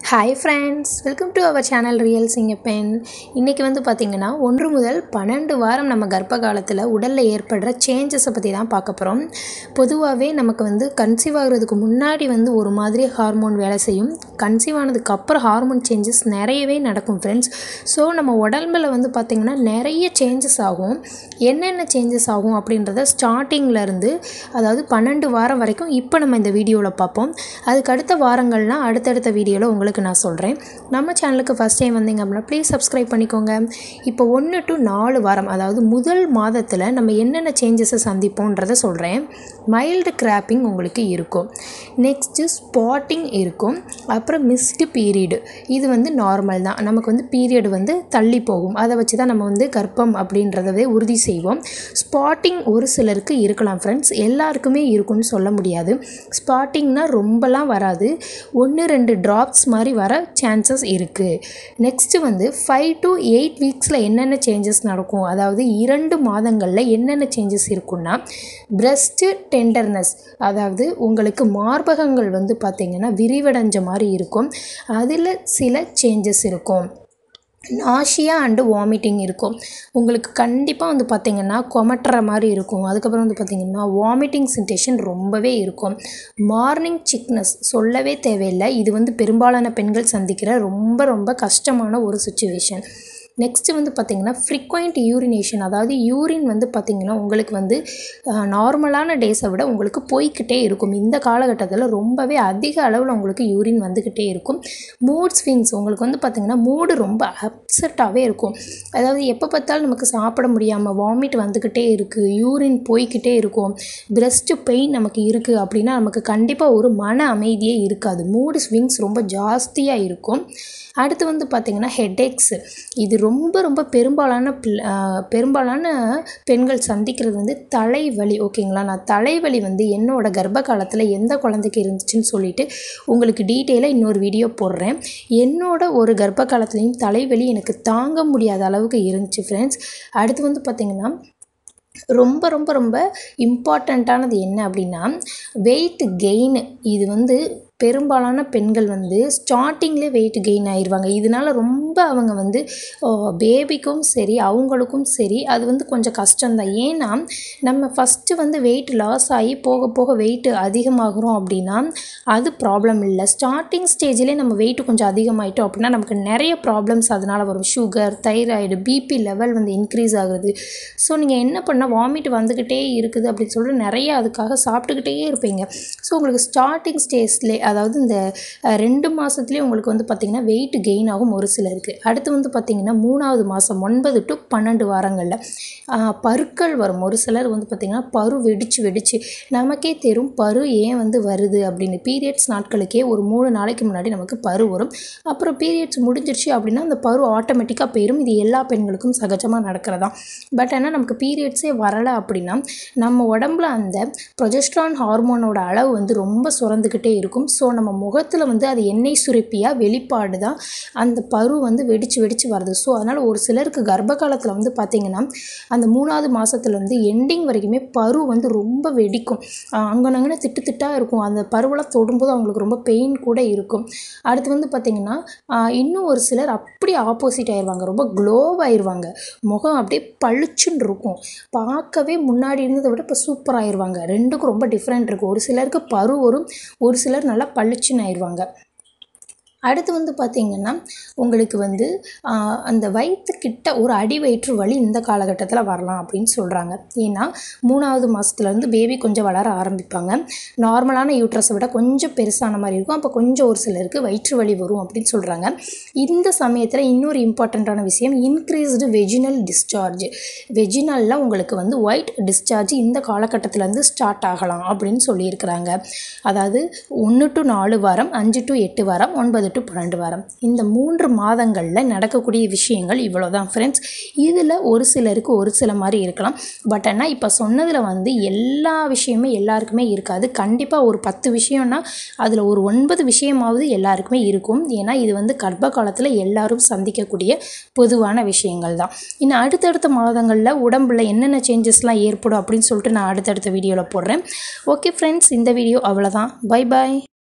hi friends welcome to our channel real சிங்கப்பெண் இன்றைக்கி வந்து பார்த்திங்கன்னா ஒன்று முதல் பன்னெண்டு வாரம் நம்ம கர்ப்ப காலத்தில் உடலில் ஏற்படுற சேஞ்சஸை பற்றி தான் பார்க்க போகிறோம் பொதுவாகவே நமக்கு வந்து கன்சீவ் ஆகிறதுக்கு முன்னாடி வந்து ஒரு மாதிரி ஹார்மோன் வேலை செய்யும் கன்சீவ் ஆனதுக்கு அப்புறம் ஹார்மோன் சேஞ்சஸ் நிறையவே நடக்கும் ஃப்ரெண்ட்ஸ் ஸோ நம்ம உடம்புல வந்து பார்த்திங்கன்னா நிறைய சேஞ்சஸ் ஆகும் என்னென்ன சேஞ்சஸ் ஆகும் அப்படின்றத ஸ்டார்டிங்கில் இருந்து அதாவது பன்னெண்டு வாரம் வரைக்கும் இப்போ நம்ம இந்த வீடியோவில் பார்ப்போம் அதுக்கு அடுத்த வாரங்கள்லாம் அடுத்தடுத்த வீடியோவில் உங்களுக்கு நான் சொல்கிறேன் நம்ம சேனலுக்கு ஃபஸ்ட் டைம் வந்தீங்க அப்படின்னா ப்ளீஸ் சப்ஸ்கிரைப் பண்ணிக்கோங்க இப்போ ஒன்று டு நாலு வாரம் அதாவது முதல் மாதத்தில் நம்ம என்னென்ன சேஞ்சஸை சந்திப்போன்றதை சொல்கிறேன் மைல்டு கிராப்பிங் உங்களுக்கு இருக்கும் நெக்ஸ்ட்டு ஸ்பாட்டிங் இருக்கும் அப்புறம் மிஸ்டு பீரியடு இது வந்து நார்மல் தான் நமக்கு வந்து பீரியட் வந்து தள்ளி போகும் அதை வச்சு தான் நம்ம வந்து கர்ப்பம் அப்படின்றதவே உறுதி செய்வோம் ஸ்பாட்டிங் ஒரு சிலருக்கு இருக்கலாம் ஃப்ரெண்ட்ஸ் எல்லாருக்குமே இருக்கும்னு சொல்ல முடியாது ஸ்பாட்டிங்னா ரொம்பலாம் வராது ஒன்று ரெண்டு ட்ராப்ஸ் மாதிரி வர சான்சஸ் இருக்குது நெக்ஸ்ட்டு வந்து ஃபைவ் டு எயிட் வீக்ஸில் என்னென்ன சேஞ்சஸ் நடக்கும் அதாவது இரண்டு மாதங்களில் என்னென்ன சேஞ்சஸ் இருக்குன்னா பிரஸ்ட்டு டெண்டர்னஸ் அதாவது உங்களுக்கு மார்பகங்கள் வந்து பார்த்திங்கன்னா விரிவடைஞ்ச மாதிரி இருக்கும் அதில் சில சேஞ்சஸ் இருக்கும் நாஷியா அண்டு வாமிட்டிங் இருக்கும் உங்களுக்கு கண்டிப்பாக வந்து பார்த்திங்கன்னா கொமட்டுற மாதிரி இருக்கும் அதுக்கப்புறம் வந்து பார்த்திங்கன்னா வாமிட்டிங் சென்சேஷன் ரொம்பவே இருக்கும் மார்னிங் சிக்னஸ் சொல்லவே தேவையில்லை இது வந்து பெரும்பாலான பெண்கள் சந்திக்கிற ரொம்ப ரொம்ப கஷ்டமான ஒரு சுச்சுவேஷன் நெக்ஸ்ட்டு வந்து பார்த்திங்கன்னா ஃப்ரீக்வெண்ட் யூரினேஷன் அதாவது யூரின் வந்து பார்த்திங்கன்னா உங்களுக்கு வந்து நார்மலான டேஸை விட உங்களுக்கு போய்கிட்டே இருக்கும் இந்த காலகட்டத்தில் ரொம்பவே அதிக அளவில் உங்களுக்கு யூரின் வந்துக்கிட்டே இருக்கும் மூட் ஸ்விங்ஸ் உங்களுக்கு வந்து பார்த்திங்கன்னா மூடு ரொம்ப அப்செட்டாகவே இருக்கும் அதாவது எப்போ பார்த்தாலும் நமக்கு சாப்பிட முடியாமல் வாமிட் வந்துக்கிட்டே இருக்குது யூரின் போய்கிட்டே இருக்கும் பிரஸ்ட்டு பெயின் நமக்கு இருக்குது அப்படின்னா நமக்கு கண்டிப்பாக ஒரு மன அமைதியே இருக்காது மூடு ஸ்விங்ஸ் ரொம்ப ஜாஸ்தியாக இருக்கும் அடுத்து வந்து பார்த்திங்கன்னா ஹெட்ஏக்ஸு இது ரொம்ப ரொம்ப பெரும்பாலான பெரும்பாலான பெண்கள் சந்திக்கிறது வந்து தலைவலி ஓகேங்களா நான் தலைவலி வந்து என்னோட கர்ப்ப காலத்தில் எந்த குழந்தைக்கு இருந்துச்சுன்னு சொல்லிட்டு உங்களுக்கு டீட்டெயிலாக இன்னொரு வீடியோ போடுறேன் என்னோட ஒரு கர்ப்ப காலத்துலேயும் தலைவலி எனக்கு தாங்க முடியாத அளவுக்கு இருந்துச்சு ஃப்ரெண்ட்ஸ் அடுத்து வந்து பார்த்திங்கன்னா ரொம்ப ரொம்ப ரொம்ப இம்பார்ட்டண்ட்டானது என்ன அப்படின்னா வெயிட் கெயின் இது வந்து பெரும்பாலான பெண்கள் வந்து ஸ்டார்டிங்லேயே வெயிட் கெயின் ஆயிடுவாங்க இதனால் ரொம்ப அவங்க வந்து பேபிக்கும் சரி அவங்களுக்கும் சரி அது வந்து கொஞ்சம் கஷ்டம்தான் ஏன்னா நம்ம ஃபஸ்ட்டு வந்து வெயிட் லாஸ் ஆகி போக போக வெயிட் அதிகமாகிறோம் அப்படின்னா அது ப்ராப்ளம் இல்லை ஸ்டார்டிங் ஸ்டேஜ்லேயே நம்ம வெயிட் கொஞ்சம் அதிகமாயிட்டோம் அப்படின்னா நமக்கு நிறைய ப்ராப்ளம்ஸ் அதனால் வரும் சுகர் தைராய்டு பிபி லெவல் வந்து இன்க்ரீஸ் ஆகுது ஸோ நீங்கள் என்ன பண்ணால் வாமிட் வந்துக்கிட்டே இருக்குது அப்படின்னு சொல்லிட்டு நிறைய அதுக்காக சாப்பிட்டுக்கிட்டே இருப்பீங்க ஸோ உங்களுக்கு ஸ்டார்டிங் ஸ்டேஜ்லேயே அதாவது இந்த ரெண்டு மாதத்துலேயே உங்களுக்கு வந்து பார்த்திங்கன்னா வெயிட் கெயின் ஆகும் ஒரு சிலருக்கு அடுத்து வந்து பார்த்திங்கன்னா மூணாவது மாதம் ஒன்பது டு பன்னெண்டு வாரங்களில் பருக்கள் வரும் ஒரு சிலர் வந்து பார்த்திங்கன்னா பரு வெடிச்சு வெடிச்சு நமக்கே தெரியும் பரு ஏன் வந்து வருது அப்படின்னு பீரியட்ஸ் நாட்களுக்கே ஒரு மூணு நாளைக்கு முன்னாடி நமக்கு பரு வரும் அப்புறம் பீரியட்ஸ் முடிஞ்சிருச்சு அப்படின்னா அந்த பரு ஆட்டோமேட்டிக்காக போயிடும் இது எல்லா பெண்களுக்கும் சகஜமாக நடக்கிறதா பட் ஆனால் நமக்கு பீரியட்ஸே வரலை அப்படின்னா நம்ம உடம்புல அந்த ப்ரொஜெஸ்ட்ரான் ஹார்மோனோட அளவு வந்து ரொம்ப சுரந்துக்கிட்டே இருக்கும் ஸோ நம்ம முகத்தில் வந்து அது எண்ணெய் சுரப்பியாக வெளிப்பாடு தான் அந்த பரு வந்து வெடித்து வெடித்து வருது ஸோ அதனால் ஒரு சிலருக்கு கர்ப்ப காலத்தில் வந்து பார்த்திங்கன்னா அந்த மூணாவது மாதத்துலேருந்து எண்டிங் வரைக்குமே பரு வந்து ரொம்ப வெடிக்கும் அங்கனங்கன்னு திட்டு திட்டாக இருக்கும் அந்த பருவெல்லாம் தொடும்போது அவங்களுக்கு ரொம்ப பெயின் கூட இருக்கும் அடுத்து வந்து பார்த்திங்கன்னா இன்னும் ஒரு சிலர் அப்படி ஆப்போசிட் ஆயிடுவாங்க ரொம்ப க்ளோவ் ஆயிடுவாங்க முகம் அப்படியே பளிச்சுன்னு இருக்கும் பார்க்கவே முன்னாடி இருந்ததை விட இப்போ சூப்பர் ஆயிடுவாங்க ரெண்டுக்கும் ரொம்ப டிஃப்ரெண்ட் இருக்கும் ஒரு சிலருக்கு பரு வரும் ஒரு சிலர் நல்லா பளிச்சுன்னு ஆயிடுவாங்க அடுத்து வந்து பார்த்திங்கன்னா உங்களுக்கு வந்து அந்த வயிற்றுக்கிட்ட ஒரு அடி வயிற்று வலி இந்த காலகட்டத்தில் வரலாம் அப்படின்னு சொல்கிறாங்க ஏன்னா மூணாவது மாதத்துலேருந்து பேபி கொஞ்சம் வளர ஆரம்பிப்பாங்க நார்மலான யூட்ரஸை விட கொஞ்சம் பெருசான மாதிரி இருக்கும் அப்போ கொஞ்சம் ஒரு சிலருக்கு வயிற்று வலி வரும் அப்படின்னு சொல்கிறாங்க இந்த சமயத்தில் இன்னொரு இம்பார்ட்டண்ட்டான விஷயம் இன்க்ரீஸ்டு வெஜினல் டிஸ்சார்ஜ் வெஜினலில் உங்களுக்கு வந்து ஒயிட் டிஸ்சார்ஜ் இந்த காலகட்டத்திலேருந்து ஸ்டார்ட் ஆகலாம் அப்படின்னு சொல்லியிருக்கிறாங்க அதாவது ஒன்று டு நாலு வாரம் அஞ்சு டு எட்டு வாரம் ஒன்பது டு பன்னெண்டு வாரம் இந்த மூன்று மாதங்களில் நடக்கக்கூடிய விஷயங்கள் இவ்வளோ தான் ஃப்ரெண்ட்ஸ் இதில் ஒரு சிலருக்கு ஒரு சில மாதிரி இருக்கலாம் பட் ஆனால் இப்போ சொன்னதில் வந்து எல்லா விஷயமே எல்லாருக்குமே இருக்காது கண்டிப்பாக ஒரு பத்து விஷயம்னா அதில் ஒரு ஒன்பது விஷயமாவது எல்லாருக்குமே இருக்கும் ஏன்னா இது வந்து கர்ப்ப காலத்தில் எல்லாரும் சந்திக்கக்கூடிய பொதுவான விஷயங்கள் தான் இன்னும் அடுத்தடுத்த மாதங்களில் உடம்புல என்னென்ன சேஞ்சஸ்லாம் ஏற்படும் அப்படின்னு சொல்லிட்டு நான் அடுத்தடுத்த வீடியோவில் போடுறேன் ஓகே ஃப்ரெண்ட்ஸ் இந்த வீடியோ அவ்வளோதான் பை பாய்